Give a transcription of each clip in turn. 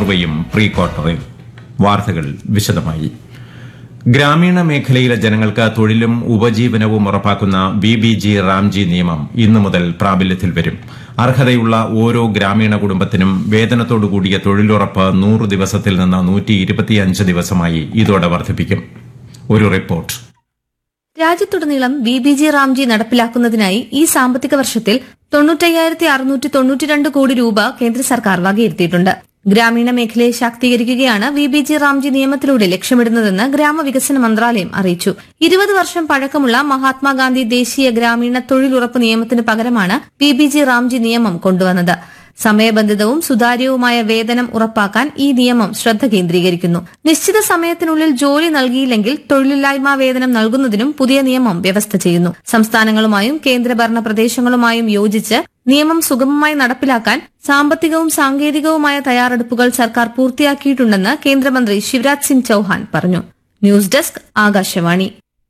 നോർവേയും pre ക്വാർട്ടറിൽ വാർത്തകൾ വിശദമായി ഗ്രാമീണ മേഖലയിലെ ജനങ്ങൾക്ക് തൊഴിലും ഉപജീവനവും ഉറപ്പാക്കുന്ന ബി ബി ജി റാംജി നിയമം ഇന്നു മുതൽ പ്രാബല്യത്തിൽ വരും അർഹതയുള്ള ഓരോ ഗ്രാമീണ കുടുംബത്തിനും വേതനത്തോടുകൂടിയ തൊഴിലുറപ്പ് നൂറ് ദിവസത്തിൽ നിന്ന് നൂറ്റി ഇരുപത്തിയഞ്ച് ദിവസമായി ഇതോടെ വർദ്ധിപ്പിക്കും ഒരു റിപ്പോർട്ട് രാജ്യത്തുടനീളം ബി ബി ജി റാംജി നടപ്പിലാക്കുന്നതിനായി ഈ സാമ്പത്തിക വർഷത്തിൽ തൊണ്ണൂറ്റയ്യായിരത്തി അറുന്നൂറ്റി തൊണ്ണൂറ്റിരണ്ട് കോടി രൂപ കേന്ദ്ര സർക്കാർ വകയിരുത്തിയിട്ടുണ്ട് ഗ്രാമീണ മേഖലയെ ശാക്തീകരിക്കുകയാണ് വി ബി ജി റാംജി നിയമത്തിലൂടെ ലക്ഷ്യമിടുന്നതെന്ന് ഗ്രാമവികസന മന്ത്രാലയം അറിയിച്ചു ഇരുപത് വർഷം പഴക്കമുള്ള മഹാത്മാഗാന്ധി ദേശീയ ഗ്രാമീണ തൊഴിലുറപ്പ് നിയമത്തിന് പകരമാണ് വി ബി ജി റാംജി നിയമം കൊണ്ടുവന്നത് സമയബന്ധിതവും സുതാര്യവുമായ വേതനം ഉറപ്പാക്കാൻ ഈ നിയമം ശ്രദ്ധ കേന്ദ്രീകരിക്കുന്നു നിശ്ചിത സമയത്തിനുള്ളിൽ ജോലി നൽകിയില്ലെങ്കിൽ തൊഴിലില്ലായ്മ വേതനം നൽകുന്നതിനും പുതിയ നിയമം വ്യവസ്ഥ ചെയ്യുന്നു സംസ്ഥാനങ്ങളുമായും കേന്ദ്രഭരണ പ്രദേശങ്ങളുമായും യോജിച്ച് നിയമം സുഗമമായി നടപ്പിലാക്കാൻ സാമ്പത്തികവും സാങ്കേതികവുമായ തയ്യാറെടുപ്പുകൾ സർക്കാർ പൂർത്തിയാക്കിയിട്ടുണ്ടെന്ന് കേന്ദ്രമന്ത്രി ശിവരാജ് സിംഗ് ചൌഹാൻ പറഞ്ഞു ന്യൂസ് ഡെസ്ക് ആകാശവാണി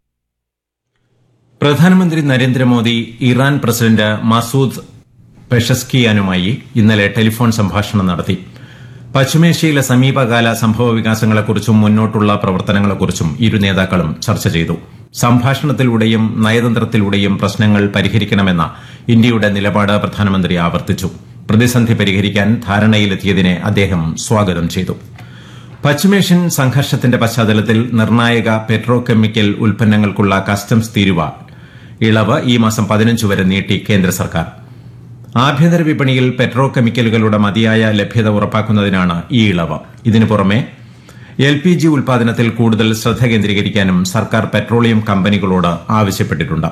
പ്രധാനമന്ത്രി നരേന്ദ്രമോദി ഇറാൻ പ്രസിഡന്റ് മസൂദ് പെഷസ്കിയാനുമായി ഇന്നലെ ടെലിഫോൺ സംഭാഷണം നടത്തി പശ്ചിമേഷ്യയിലെ സമീപകാല സംഭവ വികാസങ്ങളെക്കുറിച്ചും മുന്നോട്ടുള്ള പ്രവർത്തനങ്ങളെക്കുറിച്ചും ഇരു നേതാക്കളും ചർച്ച ചെയ്തു സംഭാഷണത്തിലൂടെയും നയതന്ത്രത്തിലൂടെയും പ്രശ്നങ്ങൾ പരിഹരിക്കണമെന്ന ഇന്ത്യയുടെ നിലപാട് പ്രധാനമന്ത്രി ആവർത്തിച്ചു പ്രതിസന്ധി പരിഹരിക്കാൻ ധാരണയിലെത്തിയതിനെ അദ്ദേഹം സ്വാഗതം ചെയ്തു പശ്ചിമേഷ്യൻ സംഘർഷത്തിന്റെ പശ്ചാത്തലത്തിൽ നിർണായക പെട്രോ കെമിക്കൽ ഉൽപ്പന്നങ്ങൾക്കുള്ള കസ്റ്റംസ് തീരുവ ഇളവ് ഈ മാസം പതിനഞ്ച് വരെ നീട്ടി കേന്ദ്ര സർക്കാർ ആഭ്യന്തര വിപണിയിൽ പെട്രോ കെമിക്കലുകളുടെ മതിയായ ലഭ്യത ഉറപ്പാക്കുന്നതിനാണ് ഈ ഇളവ് ഇതിനു പുറമെ എൽ പി ജി ഉൽപാദനത്തിൽ കൂടുതൽ ശ്രദ്ധ കേന്ദ്രീകരിക്കാനും സർക്കാർ പെട്രോളിയം കമ്പനികളോട് ആവശ്യപ്പെട്ടിട്ടുണ്ട്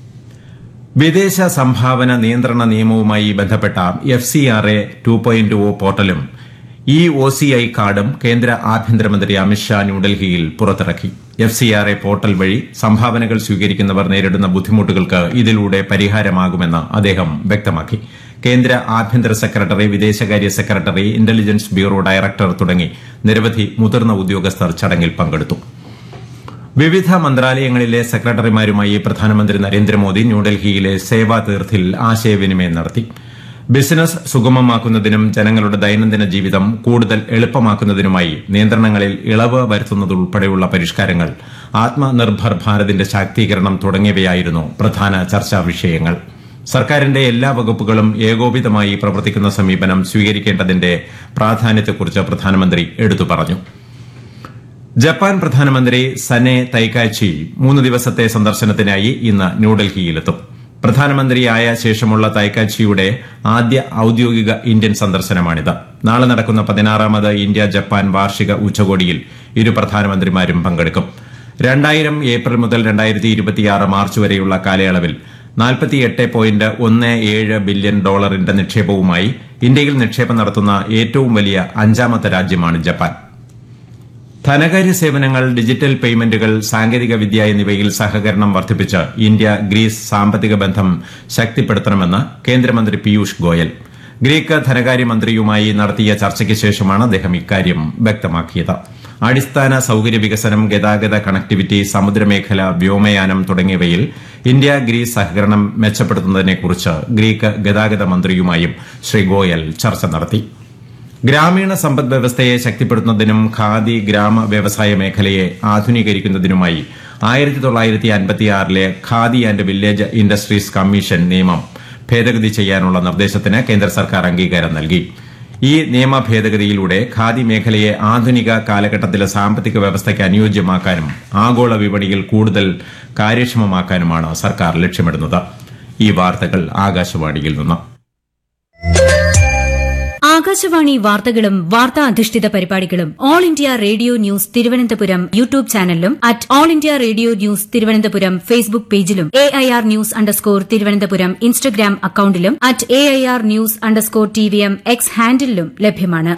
വിദേശ സംഭാവന നിയന്ത്രണ നിയമവുമായി ബന്ധപ്പെട്ട F C R A two point O പോർട്ടലും ഇ ഒ സി ഐ കാർഡും കേന്ദ്ര ആഭ്യന്തരമന്ത്രി അമിത്ഷാ ന്യൂഡൽഹിയിൽ പുറത്തിറക്കി F C R A portal വഴി സംഭാവനകൾ സ്വീകരിക്കുന്നവർ നേരിടുന്ന ബുദ്ധിമുട്ടുകൾക്ക് ഇതിലൂടെ പരിഹാരമാകുമെന്ന് അദ്ദേഹം വ്യക്തമാക്കി കേന്ദ്ര ആഭ്യന്തര സെക്രട്ടറി വിദേശകാര്യ സെക്രട്ടറി ഇന്റലിജൻസ് ബ്യൂറോ ഡയറക്ടർ തുടങ്ങി നിരവധി മുതിർന്ന ഉദ്യോഗസ്ഥർ ചടങ്ങിൽ പങ്കെടുത്തു വിവിധ മന്ത്രാലയങ്ങളിലെ സെക്രട്ടറിമാരുമായി പ്രധാനമന്ത്രി നരേന്ദ്രമോദി ന്യൂഡൽഹിയിലെ സേവാ തീർത്ഥിൽ ആശയവിനിമയം നടത്തി ബിസിനസ് സുഗമമാക്കുന്നതിനും ജനങ്ങളുടെ ദൈനംദിന ജീവിതം കൂടുതൽ എളുപ്പമാക്കുന്നതിനുമായി നിയന്ത്രണങ്ങളിൽ ഇളവ് വരുത്തുന്നതുൾപ്പെടെയുള്ള പരിഷ്കാരങ്ങൾ ആത്മനിർഭർ ഭാരതിന്റെ ശാക്തീകരണം തുടങ്ങിയവയായിരുന്നു പ്രധാന ചർച്ചാ വിഷയങ്ങൾ സർക്കാരിന്റെ എല്ലാ വകുപ്പുകളും ഏകോപിതമായി പ്രവർത്തിക്കുന്ന സമീപനം സ്വീകരിക്കേണ്ടതിന്റെ പ്രാധാന്യത്തെക്കുറിച്ച് പ്രധാനമന്ത്രി എടുത്തു പറഞ്ഞു ജപ്പാൻ പ്രധാനമന്ത്രി സനെ തൈക്കാച്ചി മൂന്ന് ദിവസത്തെ സന്ദർശനത്തിനായി ഇന്ന് ന്യൂഡൽഹിയിലെത്തും പ്രധാനമന്ത്രിയായ ശേഷമുള്ള തൈക്കാച്ചിയുടെ ആദ്യ ഔദ്യോഗിക ഇന്ത്യൻ സന്ദർശനമാണിത് നാളെ നടക്കുന്ന പതിനാറാമത് ഇന്ത്യ ജപ്പാൻ വാർഷിക ഉച്ചകോടിയിൽ ഇരു പ്രധാനമന്ത്രിമാരും പങ്കെടുക്കും രണ്ടായിരം ഏപ്രിൽ മുതൽ രണ്ടായിരത്തി ഇരുപത്തിയാറ് മാർച്ച് വരെയുള്ള കാലയളവിൽ നാൽപ്പത്തിയെട്ട് പോയിന്റ് ഒന്ന് ഏഴ് ബില്യൺ ഡോളറിന്റെ നിക്ഷേപവുമായി ഇന്ത്യയിൽ നിക്ഷേപം നടത്തുന്ന ഏറ്റവും വലിയ അഞ്ചാമത്തെ രാജ്യമാണ് ജപ്പാൻ ധനകാര്യ സേവനങ്ങൾ ഡിജിറ്റൽ പേയ്മെന്റുകൾ സാങ്കേതിക വിദ്യ എന്നിവയിൽ സഹകരണം വർദ്ധിപ്പിച്ച് ഇന്ത്യ ഗ്രീസ് സാമ്പത്തിക ബന്ധം ശക്തിപ്പെടുത്തണമെന്ന് കേന്ദ്രമന്ത്രി പീയൂഷ് ഗോയൽ ഗ്രീക്ക് ധനകാര്യമന്ത്രിയുമായി നടത്തിയ ചർച്ചയ്ക്ക് ശേഷമാണ് അദ്ദേഹം ഇക്കാര്യം വ്യക്തമാക്കിയത് അടിസ്ഥാന സൌകര്യ വികസനം ഗതാഗത കണക്ടിവിറ്റി സമുദ്രമേഖല വ്യോമയാനം തുടങ്ങിയവയിൽ ഇന്ത്യ ഗ്രീസ് സഹകരണം മെച്ചപ്പെടുത്തുന്നതിനെക്കുറിച്ച് ഗ്രീക്ക് ഗതാഗത മന്ത്രിയുമായും ശ്രീ ഗോയൽ ചർച്ച നടത്തി ഗ്രാമീണ സമ്പദ് വ്യവസ്ഥയെ ശക്തിപ്പെടുത്തുന്നതിനും ഖാദി ഗ്രാമ വ്യവസായ മേഖലയെ ആധുനീകരിക്കുന്നതിനുമായി ആയിരത്തി തൊള്ളായിരത്തി അൻപത്തിയാറിലെ khadi and village industries commission നിയമം ഭേദഗതി ചെയ്യാനുള്ള നിർദ്ദേശത്തിന് കേന്ദ്ര സർക്കാർ അംഗീകാരം നൽകി ഈ നിയമ ഭേദഗതിയിലൂടെ ഖാദി മേഖലയെ ആധുനിക കാലഘട്ടത്തിലെ സാമ്പത്തിക വ്യവസ്ഥയ്ക്ക് അനുയോജ്യമാക്കാനും ആഗോള വിപണിയിൽ കൂടുതൽ കാര്യക്ഷമമാക്കാനുമാണ് സർക്കാർ ലക്ഷ്യമിടുന്നത് ഈ വാർത്തകൾ ആകാശവാണിയിൽ നിന്ന് ആകാശവാണി വാർത്തകളും വാർത്താ അധിഷ്ഠിത പരിപാടികളും All India Radio news Thiruvananthapuram YouTube ചാനലിലും at All India Radio news Thiruvananthapuram Facebook പേജിലും A I R news underscore Thiruvananthapuram Instagram അക്കൌണ്ടിലും at A I R news underscore T V M X ഹാൻഡിലും ലഭ്യമാണ്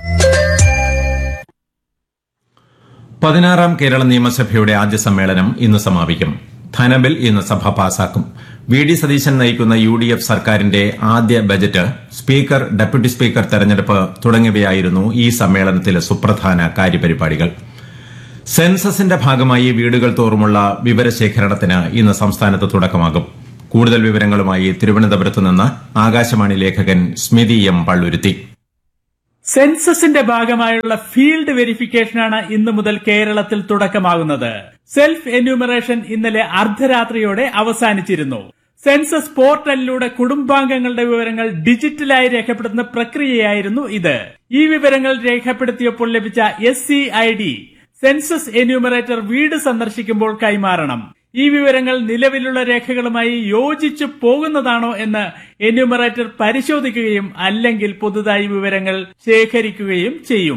പതിനാറാം കേരള നിയമസഭയുടെ ആദ്യ സമ്മേളനം ഇന്ന് സമാപിക്കും ധനബിൽ ഇന്ന് സഭ പാസാക്കും വി ഡി സതീശൻ നയിക്കുന്ന യു ഡി എഫ് സർക്കാരിന്റെ ആദ്യ ബജറ്റ് സ്പീക്കർ ഡെപ്യൂട്ടി സ്പീക്കർ തെരഞ്ഞെടുപ്പ് തുടങ്ങിയവയായിരുന്നു ഈ സമ്മേളനത്തിലെ സുപ്രധാന കാര്യപരിപാടികൾ സെൻസസിന്റെ ഭാഗമായി വീടുകൾ തോറുമുള്ള വിവരശേഖരണത്തിന് ഇന്ന് സംസ്ഥാനത്ത് തുടക്കമാകും കൂടുതൽ വിവരങ്ങളുമായി തിരുവനന്തപുരത്ത് നിന്ന് ആകാശവാണി ലേഖകൻ സ്മിതി എം പള്ളുരുത്തി സെൻസസിന്റെ ഭാഗമായുള്ള ഫീൽഡ് വെരിഫിക്കേഷനാണ് ഇന്നു മുതൽ കേരളത്തിൽ തുടക്കമാകുന്നത് സെൽഫ് എന്യൂമറേഷൻ ഇന്നലെ അർദ്ധരാത്രിയോടെ അവസാനിച്ചിരുന്നു സെൻസസ് പോർട്ടലിലൂടെ കുടുംബാംഗങ്ങളുടെ വിവരങ്ങൾ ഡിജിറ്റലായി രേഖപ്പെടുത്തുന്ന പ്രക്രിയയായിരുന്നു ഇത് ഈ വിവരങ്ങൾ രേഖപ്പെടുത്തിയപ്പോൾ ലഭിച്ച S C I D census enumerator വീട് സന്ദർശിക്കുമ്പോൾ കൈമാറണം ഈ വിവരങ്ങൾ നിലവിലുള്ള രേഖകളുമായി യോജിച്ചു പോകുന്നതാണോ എന്ന് എന്യൂമറേറ്റർ പരിശോധിക്കുകയും അല്ലെങ്കിൽ പുതുതായി വിവരങ്ങൾ ശേഖരിക്കുകയും ചെയ്യും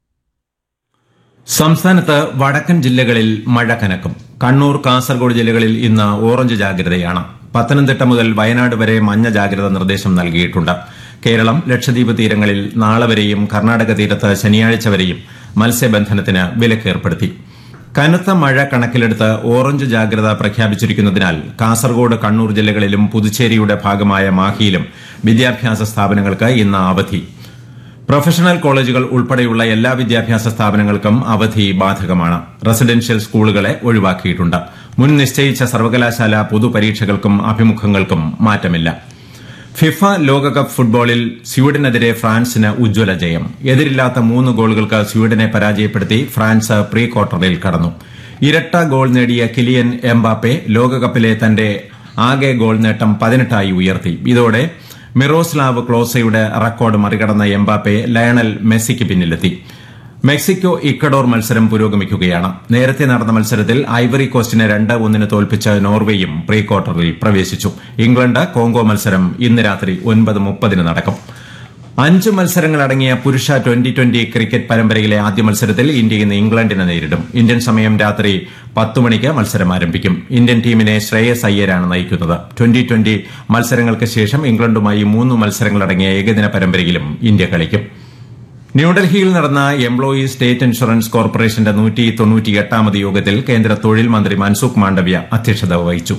സംസ്ഥാനത്ത് വടക്കൻ ജില്ലകളിൽ മഴ കനക്കും കണ്ണൂർ കാസർഗോഡ് ജില്ലകളിൽ ഇന്ന് ഓറഞ്ച് ജാഗ്രതയാണ് പത്തനംതിട്ട മുതൽ വയനാട് വരെ മഞ്ഞ ജാഗ്രത നിർദ്ദേശം നൽകിയിട്ടുണ്ട് കേരളം ലക്ഷദ്വീപ് തീരങ്ങളിൽ നാളെ വരെയും കർണാടക തീരത്ത് ശനിയാഴ്ച വരെയും മത്സ്യബന്ധനത്തിന് വിലക്കേർപ്പെടുത്തി കനത്ത മഴ കണക്കിലെടുത്ത് ഓറഞ്ച് ജാഗ്രത പ്രഖ്യാപിച്ചിരിക്കുന്നതിനാൽ കാസർഗോഡ് കണ്ണൂർ ജില്ലകളിലും പുതുച്ചേരിയുടെ ഭാഗമായ മാഹിയിലും വിദ്യാഭ്യാസ സ്ഥാപനങ്ങൾക്ക് ഇന്ന് അവധി പ്രൊഫഷണൽ കോളേജുകൾ ഉൾപ്പെടെയുള്ള എല്ലാ വിദ്യാഭ്യാസ സ്ഥാപനങ്ങൾക്കും അവധി ബാധകമാണ് റെസിഡൻഷ്യൽ സ്കൂളുകളെ ഒഴിവാക്കിയിട്ടുണ്ട് മുൻ നിശ്ചയിച്ച സർവകലാശാല പൊതുപരീക്ഷകൾക്കും അഭിമുഖങ്ങൾക്കും മാറ്റമില്ല ഫിഫ ലോകകപ്പ് ഫുട്ബോളിൽ സ്വീഡനെതിരെ ഫ്രാൻസിന് ഉജ്ജ്വല ജയം എതിരില്ലാത്ത മൂന്ന് ഗോളുകൾക്ക് സ്വീഡനെ പരാജയപ്പെടുത്തി ഫ്രാൻസ് പ്രീ ക്വാർട്ടറിൽ കടന്നു ഇരട്ട ഗോൾ നേടിയ കിലിയൻ എംബാപ്പെ ലോകകപ്പിലെ തന്റെ ആകെ ഗോൾ നേട്ടം പതിനെട്ടായി ഉയർത്തി ഇതോടെ മിറോസ്ലാവ് ക്ലോസയുടെ റെക്കോർഡ് മറികടന്ന എംബാപ്പെ ലയണൽ മെസ്സിക്ക് പിന്നിലെത്തി മെക്സിക്കോ ഇക്കഡോർ മത്സരം പുരോഗമിക്കുകയാണ് നേരത്തെ നടന്ന മത്സരത്തിൽ ഐവറി കോസ്റ്റിനെ രണ്ട് ഒന്നിന് തോൽപ്പിച്ച നോർവേയും പ്രീ ക്വാർട്ടറിൽ പ്രവേശിച്ചു ഇംഗ്ലണ്ട് കോങ്കോ മത്സരം ഇന്ന് രാത്രി ഒൻപത് മുപ്പതിന് നടക്കും അഞ്ച് മത്സരങ്ങളടങ്ങിയ പുരുഷ ട്വന്റി ട്വന്റി ക്രിക്കറ്റ് പരമ്പരയിലെ ആദ്യ മത്സരത്തിൽ ഇന്ത്യ ഇന്ന് ഇംഗ്ലണ്ടിനെ നേരിടും ഇന്ത്യൻ സമയം രാത്രി പത്ത് മണിക്ക് മത്സരം ആരംഭിക്കും ഇന്ത്യൻ ടീമിനെ ശ്രേയസ് അയ്യരാണ് നയിക്കുന്നത് ട്വന്റി ട്വന്റി മത്സരങ്ങൾക്ക് ശേഷം ഇംഗ്ലണ്ടുമായി മൂന്ന് മത്സരങ്ങളടങ്ങിയ ഏകദിന പരമ്പരയിലും ഇന്ത്യ കളിക്കും ന്യൂഡൽഹിയിൽ നടന്ന എംപ്ലോയീസ് സ്റ്റേറ്റ് ഇൻഷുറൻസ് കോർപ്പറേഷന്റെ നൂറ്റി തൊണ്ണൂറ്റിയെട്ടാമത് യോഗത്തിൽ കേന്ദ്ര തൊഴിൽ മന്ത്രി മൻസുഖ് മാണ്ഡവ്യ അധ്യക്ഷത വഹിച്ചു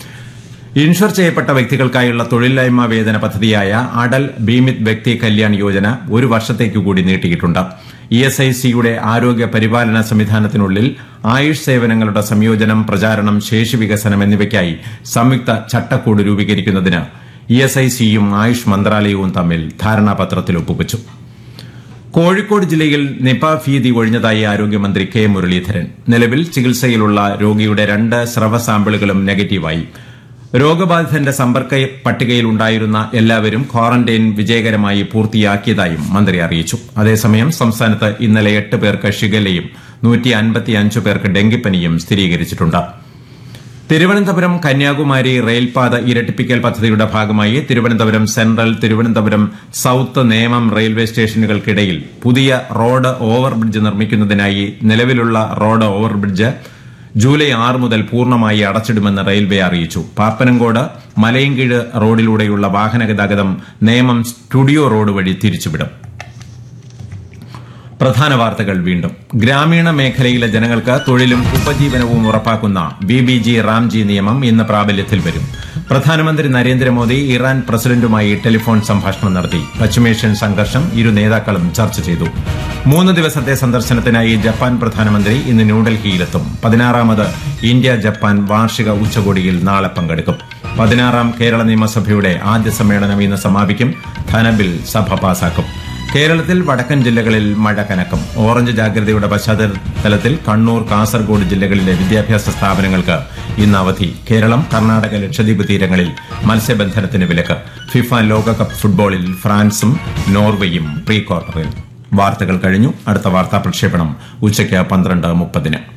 ഇൻഷുർ ചെയ്യപ്പെട്ട വ്യക്തികൾക്കായുള്ള തൊഴിലില്ലായ്മ വേതന പദ്ധതിയായ അടൽ ബീമിത് വ്യക്തി കല്യാൺ യോജന ഒരു വർഷത്തേക്ക് കൂടി നീട്ടിയിട്ടുണ്ട് ഇ എസ് ഐ സിയുടെ ആരോഗ്യ പരിപാലന സംവിധാനത്തിനുള്ളിൽ ആയുഷ് സേവനങ്ങളുടെ സംയോജനം പ്രചാരണം ശേഷി വികസനം എന്നിവയ്ക്കായി സംയുക്ത ചട്ടക്കൂട് രൂപീകരിക്കുന്നതിന് ഇ എസ് ഐ സിയും ആയുഷ് മന്ത്രാലയവും തമ്മിൽ ധാരണാപത്രത്തിൽ ഒപ്പുവച്ചു കോഴിക്കോട് ജില്ലയിൽ നിപ ഭീതി ഒഴിഞ്ഞതായി ആരോഗ്യമന്ത്രി കെ മുരളീധരൻ നിലവിൽ ചികിത്സയിലുള്ള രോഗിയുടെ രണ്ട് സ്രവ സാമ്പിളുകളും നെഗറ്റീവായി രോഗബാധിതന്റെ സമ്പർക്ക പട്ടികയിലുണ്ടായിരുന്ന എല്ലാവരും ക്വാറന്റൈൻ വിജയകരമായി പൂർത്തിയാക്കിയതായും മന്ത്രി അറിയിച്ചു അതേസമയം സംസ്ഥാനത്ത് ഇന്നലെ എട്ട് പേർക്ക് ഷിഗല്ലയും നൂറ്റി അൻപത്തിയഞ്ച് പേർക്ക് ഡെങ്കിപ്പനിയും സ്ഥിരീകരിച്ചിട്ടുണ്ട് തിരുവനന്തപുരം കന്യാകുമാരി റെയിൽപാത ഇരട്ടിപ്പിക്കൽ പദ്ധതിയുടെ ഭാഗമായി Thiruvananthapuram central Thiruvananthapuram south Nemam railway സ്റ്റേഷനുകൾക്കിടയിൽ പുതിയ റോഡ് ഓവർബ്രിഡ്ജ് നിർമ്മിക്കുന്നതിനായി നിലവിലുള്ള റോഡ് ഓവർബ്രിഡ്ജ് ജൂലൈ ആറ് മുതൽ പൂർണ്ണമായി അടച്ചിടുമെന്ന് റെയിൽവേ അറിയിച്ചു പാപ്പനംകോട് മലയൻകീഴ് റോഡിലൂടെയുള്ള വാഹന ഗതാഗതം നേമം സ്റ്റുഡിയോ റോഡ് വഴി തിരിച്ചുവിടും പ്രധാന വാർത്തകൾ വീണ്ടും ഗ്രാമീണ മേഖലയിലെ ജനങ്ങൾക്ക് തൊഴിലും ഉപജീവനവും ഉറപ്പാക്കുന്ന ബി ബി ജി റാംജി നിയമം ഇന്ന് പ്രാബല്യത്തിൽ വരും പ്രധാനമന്ത്രി നരേന്ദ്രമോദി ഇറാൻ പ്രസിഡന്റുമായി ടെലിഫോൺ സംഭാഷണം നടത്തി പശ്ചിമേഷ്യൻ സംഘർഷം ഇരു നേതാക്കളും ചർച്ച ചെയ്തു മൂന്ന് ദിവസത്തെ സന്ദർശനത്തിനായി ജപ്പാൻ പ്രധാനമന്ത്രി ഇന്ന് ന്യൂഡൽഹിയിലെത്തും പതിനാറാമത് ഇന്ത്യ ജപ്പാൻ വാർഷിക ഉച്ചകോടിയിൽ നാളെ പങ്കെടുക്കും പതിനാറാം കേരള നിയമസഭയുടെ ആദ്യ സമ്മേളനം ഇന്ന് സമാപിക്കും ധനബിൽ സഭ പാസാക്കും കേരളത്തിൽ വടക്കൻ ജില്ലകളിൽ മഴ കനക്കും ഓറഞ്ച് ജാഗ്രതയുടെ പശ്ചാത്തലത്തിൽ കണ്ണൂർ കാസർഗോഡ് ജില്ലകളിലെ വിദ്യാഭ്യാസ സ്ഥാപനങ്ങൾക്ക് ഇന്ന് അവധി കേരളം കർണാടക ലക്ഷദ്വീപ് തീരങ്ങളിൽ മത്സ്യബന്ധനത്തിന് വിലക്ക് ഫിഫ ലോകകപ്പ് ഫുട്ബോളിൽ ഫ്രാൻസും നോർവേയും പ്രീ ക്വാർട്ടറിൽ വാർത്തകൾ കഴിഞ്ഞു അടുത്ത വാർത്താ പ്രക്ഷേപണം ഉച്ചയ്ക്ക് പന്ത്രണ്ട് മുപ്പതിന്